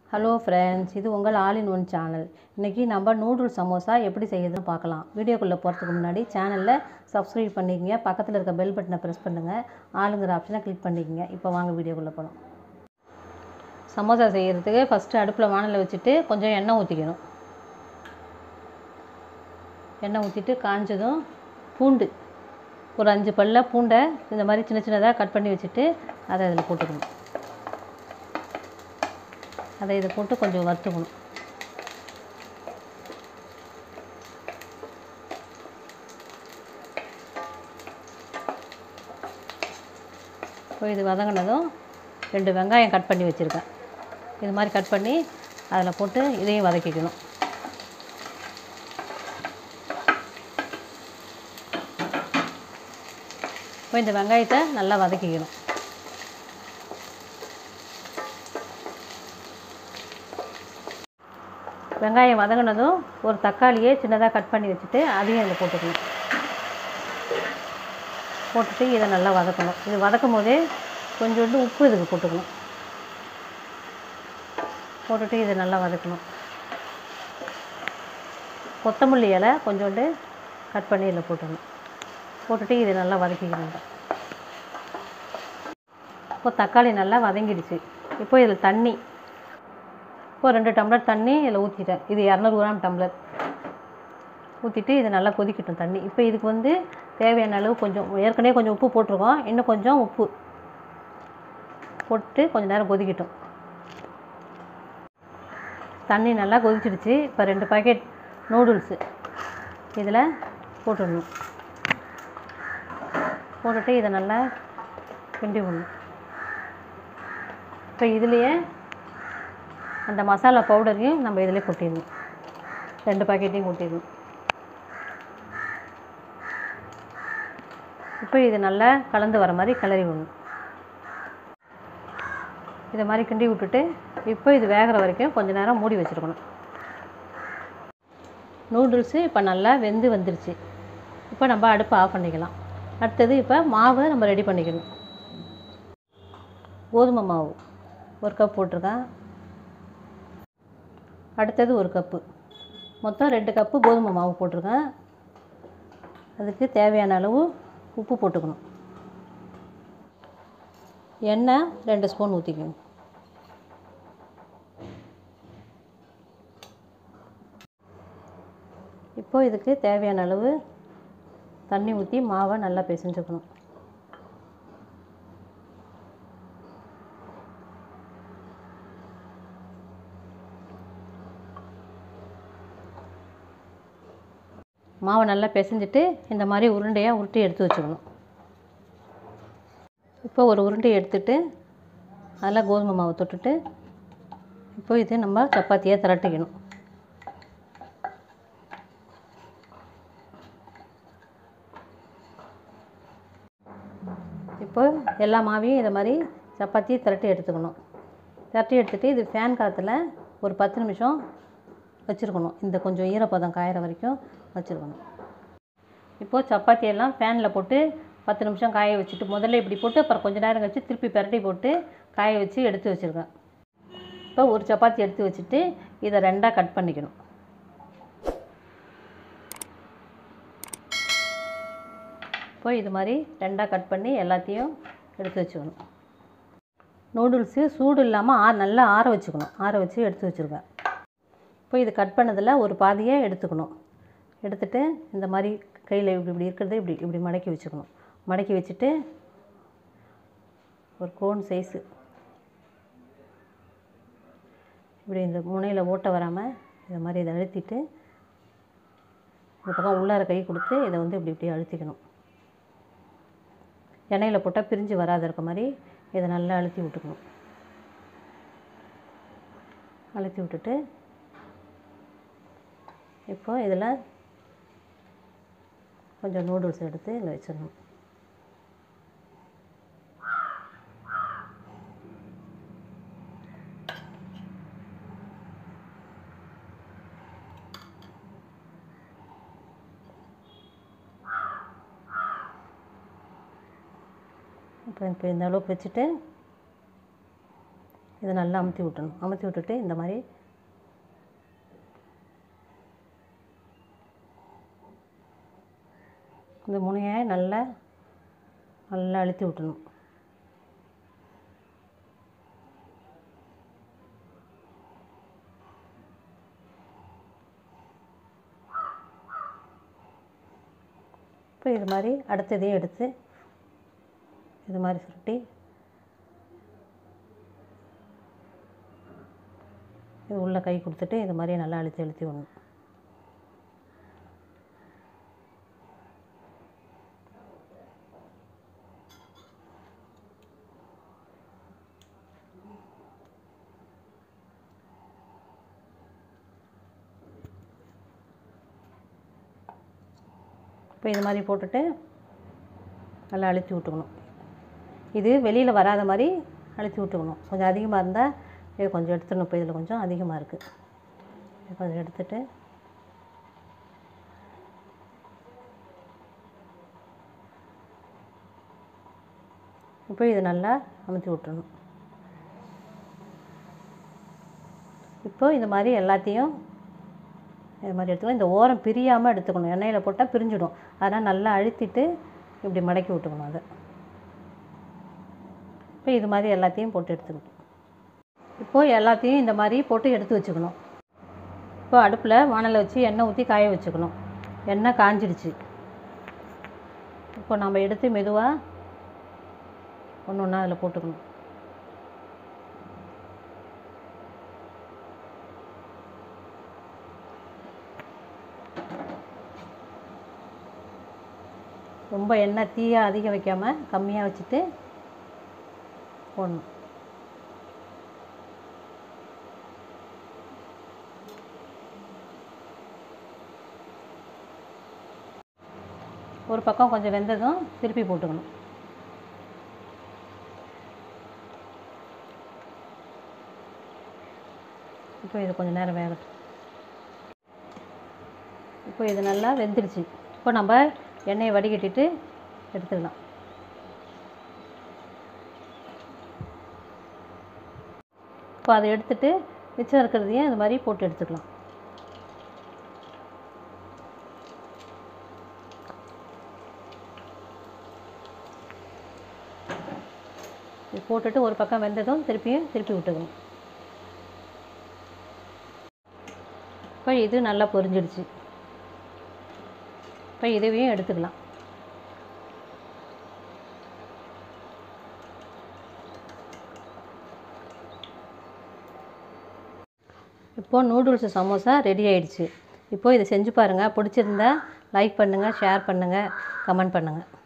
hello friends இது உங்கள் all in one channel இன்றைக்கி நம்ம நூடுல்ஸ் சமோசா எப்படி செய்யுதுன்னு பார்க்கலாம் வீடியோக்குள்ளே போகிறதுக்கு முன்னாடி சேனலில் சப்ஸ்கிரைப் பண்ணிக்கங்க பக்கத்தில் இருக்க பெல் பட்டனை ப்ரெஸ் பண்ணுங்கள் ஆளுங்கிற ஆப்ஷனை கிளிக் பண்ணிக்கங்க இப்போ வாங்க வீடியோக்குள்ளே போகலாம் சமோசா செய்கிறதுக்கு ஃபஸ்ட்டு அடுப்பில் வானலில் வச்சுட்டு கொஞ்சம் எண்ணெய் ஊற்றிக்கணும் எண்ணெய் ஊற்றிட்டு காஞ்சதும் பூண்டு ஒரு அஞ்சு பல்ல பூண்டை இந்த மாதிரி சின்ன சின்னதாக கட் பண்ணி வச்சுட்டு அதை அதில் போட்டுக்கணும் அதை இதை போட்டு கொஞ்சம் வறுத்துக்கணும் இப்போ இது வதங்கினதும் ரெண்டு வெங்காயம் கட் பண்ணி வச்சுருக்கேன் இது மாதிரி கட் பண்ணி அதில் போட்டு இதையும் வதக்கிக்கணும் இப்போ இந்த வெங்காயத்தை நல்லா வதக்கிக்கணும் வெங்காயம் வதங்கினதும் ஒரு தக்காளியை சின்னதாக கட் பண்ணி வச்சுட்டு அதையும் இதில் போட்டுக்கணும் போட்டுட்டு இதை நல்லா வதக்கணும் இது வதக்கும் போதே கொஞ்சோண்டு உப்பு இதுக்கு போட்டுக்கணும் போட்டுட்டு இதை நல்லா வதக்கணும் கொத்தமல்லி இலை கொஞ்சோண்டு கட் பண்ணி இதில் போட்டுக்கணும் போட்டுட்டு இதை நல்லா வதக்கிக்கணும் இப்போ தக்காளி நல்லா வதங்கிடுச்சு இப்போ இதில் தண்ணி இப்போ ரெண்டு டம்ளர் தண்ணி இதில் ஊற்றிட்டேன் இது இரநூறு கிராம் டம்ளர் ஊற்றிட்டு இதை நல்லா கொதிக்கட்டும் தண்ணி இப்போ இதுக்கு வந்து தேவையான அளவு கொஞ்சம் ஏற்கனவே கொஞ்சம் உப்பு போட்டிருக்கோம் இன்னும் கொஞ்சம் உப்பு போட்டு கொஞ்சம் நேரம் கொதிக்கட்டும் தண்ணி நல்லா கொதிச்சிடுச்சு இப்போ ரெண்டு பாக்கெட் நூடுல்ஸு இதில் போட்டுடணும் போட்டுட்டு இதை நல்லா கிண்டி விடணும் இப்போ இதுலேயே அந்த மசாலா பவுடரையும் நம்ம இதில் கொட்டிடணும் ரெண்டு பாக்கெட்டையும் கொட்டிடணும் இப்போ இது நல்லா கலந்து வர மாதிரி கிளறி விடணும் இதை மாதிரி கிண்டி விட்டுட்டு இப்போ இது வேகிற வரைக்கும் கொஞ்ச நேரம் மூடி வச்சுருக்கணும் நூடுல்ஸு இப்போ நல்லா வெந்து வந்துருச்சு இப்போ நம்ம அடுப்பை ஆஃப் பண்ணிக்கலாம் அடுத்தது இப்போ மாவை நம்ம ரெடி பண்ணிக்கணும் கோதுமை மாவு ஒரு கப் போட்டிருக்கேன் அடுத்தது ஒரு கப்பு மொத்தம் ரெண்டு கப்பு கோதுமை மாவு போட்டிருக்கேன் அதுக்கு தேவையான அளவு உப்பு போட்டுக்கணும் எண்ணெய் ரெண்டு ஸ்பூன் ஊற்றிக்கணும் இப்போ இதுக்கு தேவையான அளவு தண்ணி ஊற்றி மாவை நல்லா பிசைஞ்சுக்கணும் மாவை நல்லா பிசைஞ்சிட்டு இந்த மாதிரி உருண்டையாக உருட்டி எடுத்து வச்சுக்கணும் இப்போ ஒரு உருண்டை எடுத்துட்டு அதில் கோதுமை மாவு தொட்டுட்டு இப்போ இது நம்ம சப்பாத்தியாக திரட்டிக்கணும் இப்போ எல்லா மாவையும் இதை மாதிரி சப்பாத்தியை திரட்டி எடுத்துக்கணும் திரட்டி எடுத்துகிட்டு இது ஃபேன் காற்றுல ஒரு பத்து நிமிஷம் வச்சுருக்கணும் இந்த கொஞ்சம் ஈரப்பதம் காயிற வரைக்கும் வச்சுருக்கணும் இப்போது சப்பாத்தி எல்லாம் ஃபேனில் போட்டு பத்து நிமிஷம் காய வச்சுட்டு முதல்ல இப்படி போட்டு அப்புறம் கொஞ்ச நேரம் கழிச்சு திருப்பி பிரட்டி போட்டு காய வச்சு எடுத்து வச்சுருக்கேன் இப்போ ஒரு சப்பாத்தி எடுத்து வச்சுட்டு இதை ரெண்டாக கட் பண்ணிக்கணும் இப்போ இது மாதிரி ரெண்டாக கட் பண்ணி எல்லாத்தையும் எடுத்து வச்சுக்கணும் நூடுல்ஸு சூடு இல்லாமல் ஆ நல்லா ஆற வச்சுக்கணும் ஆற வச்சு எடுத்து வச்சுருக்கேன் இப்போ இது கட் பண்ணதில் ஒரு பாதியை எடுத்துக்கணும் எடுத்துட்டு இந்த மாதிரி கையில் இப்படி இப்படி இருக்கிறத இப்படி இப்படி மடக்கி வச்சுக்கணும் மடக்கி வச்சுட்டு ஒரு கோன் சைஸு இப்படி இந்த முனையில் ஓட்ட வராமல் இந்த மாதிரி இதை அழுத்திட்டு இந்த பக்கம் உள்ளார கை கொடுத்து இதை வந்து இப்படி இப்படி அழுத்திக்கணும் எண்ணெயில் போட்டால் பிரிஞ்சு வராத இருக்க மாதிரி இதை நல்லா அழுத்தி விட்டுக்கணும் அழுத்தி விட்டுட்டு இப்போ இதில் கொஞ்சம் நூடுல்ஸ் எடுத்து இதில் வச்சிடணும் இப்போ இப்போ இந்த அளவுக்கு வச்சுட்டு இதை இதை நல்லா அமுத்தி விட்டணும் அமுத்தி விட்டுட்டு இந்த மாதிரி இந்த முனையை நல்லா நல்லா அழுத்தி விட்டணும் இப்போ இது மாதிரி அடுத்ததையும் எடுத்து இது மாதிரி சுருட்டி இது உள்ளே கை கொடுத்துட்டு இது மாதிரி நல்லா அழுத்தி அழுத்தி விடணும் இப்போ இது மாதிரி போட்டுட்டு நல்லா அழுத்தி விட்டுக்கணும் இது வெளியில் வராத மாதிரி அழுத்தி விட்டுக்கணும் கொஞ்சம் அதிகமாக இருந்தால் இது கொஞ்சம் எடுத்துடணும் இப்போ இதில் கொஞ்சம் அதிகமாக இருக்குது இது கொஞ்சம் எடுத்துட்டு இப்போ இது நல்லா அமுத்தி விட்டுறணும் இப்போ இது மாதிரி எல்லாத்தையும் இது மாதிரி எடுத்துக்கணும் இந்த ஓரம் பிரியாமல் எடுத்துக்கணும் எண்ணெயில் போட்டால் பிரிஞ்சிடும் அதனால் நல்லா அழுத்திட்டு இப்படி மடக்கி விட்டுக்கணும் அதை இப்போ இது மாதிரி எல்லாத்தையும் போட்டு எடுத்துக்கணும் இப்போது எல்லாத்தையும் இந்த மாதிரி போட்டு எடுத்து வச்சுக்கணும் இப்போ அடுப்பில் வானலை வச்சு எண்ணெய் ஊற்றி காய வச்சுக்கணும் எண்ணெய் காஞ்சிடுச்சு இப்போ நம்ம எடுத்து மெதுவாக ஒன்று ஒன்றா அதில் போட்டுக்கணும் ரொம்ப எண்ணெய் தீயாக அதிகம் வைக்காமல் கம்மியாக வச்சுட்டு போடணும் ஒரு பக்கம் கொஞ்சம் வெந்ததும் திருப்பி போட்டுக்கணும் இப்போ இது கொஞ்சம் நேரம் வேகட்டும் இப்போ இது நல்லா வெந்துடுச்சு இப்போ நம்ம எண்ணெயை வடிகட்டிட்டு எடுத்துக்கலாம் இப்போ அதை எடுத்துட்டு மிச்சம் இருக்கிறதையும் இது மாதிரி போட்டு எடுத்துக்கலாம் இது போட்டுட்டு ஒரு பக்கம் வெந்ததும் திருப்பியும் திருப்பி விட்டுக்கணும் இப்போ இது நல்லா பொரிஞ்சிடுச்சு இப்போ இதுவையும் எடுத்துக்கலாம் இப்போது நூடுல்ஸ் சமோசா ரெடி ஆயிடுச்சு இப்போது இதை செஞ்சு பாருங்கள் பிடிச்சிருந்தா லைக் பண்ணுங்கள் ஷேர் பண்ணுங்கள் கமெண்ட் பண்ணுங்கள்